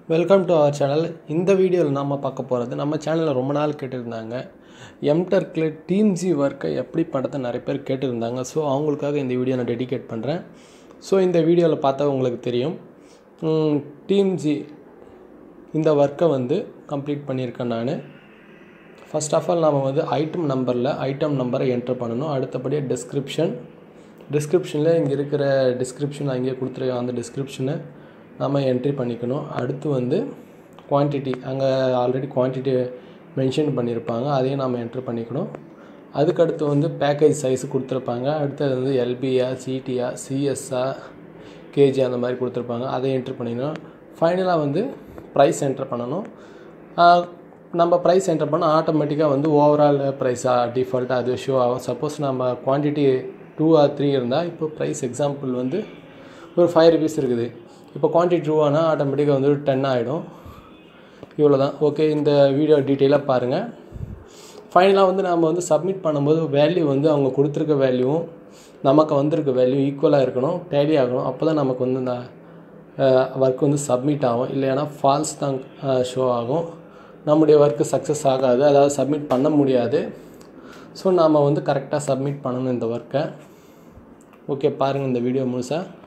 welcome to our channel இந்த வீடியோவில் நாம் பார்க்க போகிறது நம்ம சேனலில் ரொம்ப நாள் கேட்டிருந்தாங்க எம்டர்க்கில் டீம் ஜி ஒர்க்கை எப்படி பண்ணுறது நிறைய பேர் கேட்டிருந்தாங்க ஸோ அவங்களுக்காக இந்த வீடியோ நான் டெடிகேட் பண்ணுறேன் ஸோ இந்த வீடியோவில் பார்த்தா உங்களுக்கு தெரியும் டீம் ஜி இந்த ஒர்க்கை வந்து கம்ப்ளீட் பண்ணியிருக்கேன் நான் ஃபர்ஸ்ட் ஆஃப் ஆல் நாம் வந்து ஐட்டம் நம்பரில் ஐட்டம் நம்பரை என்ட்ரு பண்ணணும் அடுத்தபடியாக டிஸ்கிரிப்ஷன் டிஸ்கிரிப்ஷனில் இங்கே இருக்கிற டிஸ்கிரிப்ஷன் அங்கேயே கொடுத்துருக்க அந்த டிஸ்கிரிப்ஷனை நம்ம என்ட்ரி பண்ணிக்கணும் அடுத்து வந்து குவான்டிட்டி அங்கே ஆல்ரெடி குவான்டிட்டி மென்ஷன் பண்ணியிருப்பாங்க அதையும் நம்ம என்ட்ரு பண்ணிக்கணும் அதுக்கடுத்து வந்து பேக்கேஜ் சைஸ் கொடுத்துருப்பாங்க அடுத்தது வந்து எல்பியா சிடியா சிஎஸ்ஆ கேஜி அந்த மாதிரி கொடுத்துருப்பாங்க அதை என்ட்ரு பண்ணிக்கணும் ஃபைனலாக வந்து ப்ரைஸ் என்ட்ரு பண்ணணும் ஆஹ் நம்ம ப்ரைஸ் என்டர் பண்ணால் ஆட்டோமேட்டிக்காக வந்து ஓவரால் ப்ரைஸாக டிஃபால்ட்டாக அது ஷோ ஆகும் சப்போஸ் நம்ம குவான்டிட்டி டூ ஆர் த்ரீ இருந்தால் இப்போ ப்ரைஸ் எக்ஸாம்பிள் வந்து ஒரு ஃபைவ் ருபீஸ் இருக்குது இப்போ குவான்டிட்டி டூ ஆனால் ஆட்டோமேட்டிக்காக வந்து டென் ஆகிடும் இவ்வளோ தான் ஓகே இந்த வீடியோ டீட்டெயிலாக பாருங்கள் ஃபைனலாக வந்து நம்ம வந்து சப்மிட் பண்ணும்போது வேல்யூ வந்து அவங்க கொடுத்துருக்க வேல்யூவும் நமக்கு வந்திருக்க வேல்யூ ஈக்குவலாக இருக்கணும் டேலி ஆகணும் அப்போ தான் நமக்கு வந்து இந்த ஒர்க் வந்து சப்மிட் ஆகும் இல்லைன்னா ஃபால்ஸ் தான் ஷோ ஆகும் நம்முடைய ஒர்க்கு சக்ஸஸ் ஆகாது அதாவது சப்மிட் பண்ண முடியாது ஸோ நாம் வந்து கரெக்டாக சப்மிட் பண்ணணும் இந்த ஒர்க்கை ஓகே பாருங்கள் இந்த வீடியோ முழுசாக